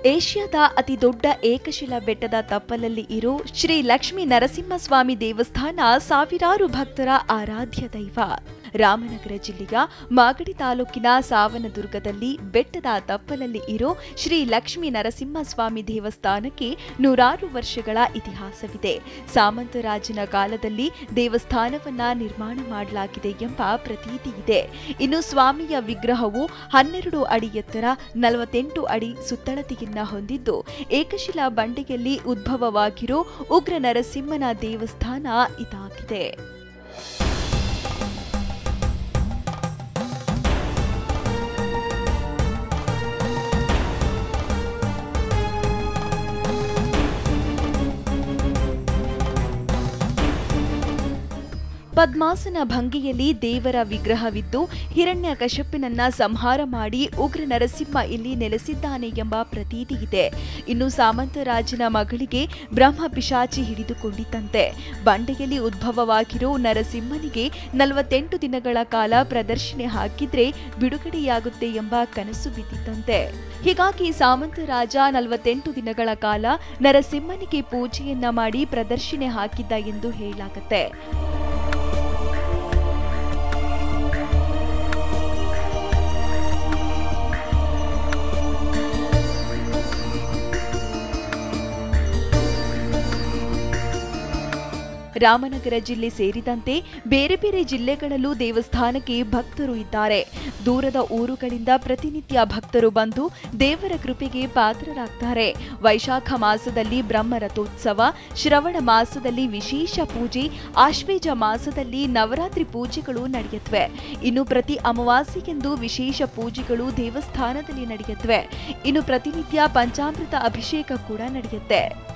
ಏಷ್ಯಾದ ಅತಿ ದೊಡ್ಡ ಏಕಶಿಲಾ ಬೆಟ್ಟದ ತಪ್ಪಲಲ್ಲಿ ಇರೋ ಶ್ರೀ ಲಕ್ಷ್ಮೀ ನರಸಿಂಹಸ್ವಾಮಿ ದೇವಸ್ಥಾನ ಸಾವಿರಾರು ಭಕ್ತರ ಆರಾಧ್ಯ ದೈವ ರಾಮನಗರ ಜಿಲ್ಲೆಯ ಮಾಗಡಿ ತಾಲೂಕಿನ ಸಾವನದುರ್ಗದಲ್ಲಿ ಬೆಟ್ಟದ ತಪ್ಪಲಲ್ಲಿ ಇರೋ ಶ್ರೀ ಲಕ್ಷ್ಮೀ ನರಸಿಂಹಸ್ವಾಮಿ ದೇವಸ್ಥಾನಕ್ಕೆ ನೂರಾರು ವರ್ಷಗಳ ಇತಿಹಾಸವಿದೆ ಸಾಮಂತರಾಜನ ಕಾಲದಲ್ಲಿ ದೇವಸ್ಥಾನವನ್ನ ನಿರ್ಮಾಣ ಮಾಡಲಾಗಿದೆ ಎಂಬ ಪ್ರತೀತಿ ಇದೆ ಇನ್ನು ಸ್ವಾಮಿಯ ವಿಗ್ರಹವು ಹನ್ನೆರಡು ಅಡಿ ಎತ್ತರ ನಲವತ್ತೆಂಟು ಅಡಿ ಸುತ್ತಳತೆಯನ್ನ ಹೊಂದಿದ್ದು ಏಕಶಿಲಾ ಬಂಡೆಯಲ್ಲಿ ಉದ್ಭವವಾಗಿರೋ ಉಗ್ರ ನರಸಿಂಹನ ದೇವಸ್ಥಾನ ಇದಾಗಿದೆ ಪದ್ಮಾಸನ ಭಂಗಿಯಲ್ಲಿ ದೇವರ ವಿಗ್ರಹವಿದ್ದು ಹಿರಣ್ಯ ಕಶ್ಯಪನನ್ನ ಸಂಹಾರ ಮಾಡಿ ಉಗ್ರ ನರಸಿಂಹ ಇಲ್ಲಿ ನೆಲೆಸಿದ್ದಾನೆ ಎಂಬ ಪ್ರತೀತಿ ಇದೆ ಇನ್ನು ಸಾಮಂತರಾಜನ ಮಗಳಿಗೆ ಬ್ರಹ್ಮ ಪಿಶಾಚಿ ಹಿಡಿದುಕೊಂಡಿತ್ತಂತೆ ಬಂಡೆಯಲ್ಲಿ ಉದ್ಭವವಾಗಿರೋ ನರಸಿಂಹನಿಗೆ ನಲವತ್ತೆಂಟು ದಿನಗಳ ಕಾಲ ಪ್ರದರ್ಶನೆ ಹಾಕಿದ್ರೆ ಬಿಡುಗಡೆಯಾಗುತ್ತೆ ಎಂಬ ಕನಸು ಬಿದ್ದಿತ್ತಂತೆ ಹೀಗಾಗಿ ಸಾಮಂತರಾಜ ನಲವತ್ತೆಂಟು ದಿನಗಳ ಕಾಲ ನರಸಿಂಹನಿಗೆ ಪೂಜೆಯನ್ನ ಮಾಡಿ ಪ್ರದರ್ಶನೆ ಹಾಕಿದ್ದ ಎಂದು ಹೇಳಲಾಗುತ್ತೆ ರಾಮನಗರ ಜಿಲ್ಲೆ ಸೇರಿದಂತೆ ಬೇರೆ ಬೇರೆ ಜಿಲ್ಲೆಗಳಲ್ಲೂ ದೇವಸ್ಥಾನಕ್ಕೆ ಭಕ್ತರು ಇದ್ದಾರೆ ದೂರದ ಊರುಗಳಿಂದ ಪ್ರತಿನಿತ್ಯ ಭಕ್ತರು ಬಂದು ದೇವರ ಕೃಪೆಗೆ ಪಾತ್ರರಾಗ್ತಾರೆ ವೈಶಾಖ ಮಾಸದಲ್ಲಿ ಬ್ರಹ್ಮರಥೋತ್ಸವ ಶ್ರವಣ ಮಾಸದಲ್ಲಿ ವಿಶೇಷ ಪೂಜೆ ಆಶ್ವೇಜ ಮಾಸದಲ್ಲಿ ನವರಾತ್ರಿ ಪೂಜೆಗಳು ನಡೆಯುತ್ತವೆ ಇನ್ನು ಪ್ರತಿ ಅಮಾವಾಸ್ಯೆಗೆಂದು ವಿಶೇಷ ಪೂಜೆಗಳು ದೇವಸ್ಥಾನದಲ್ಲಿ ನಡೆಯುತ್ತವೆ ಇನ್ನು ಪ್ರತಿನಿತ್ಯ ಪಂಚಾಮೃತ ಅಭಿಷೇಕ ಕೂಡ ನಡೆಯುತ್ತೆ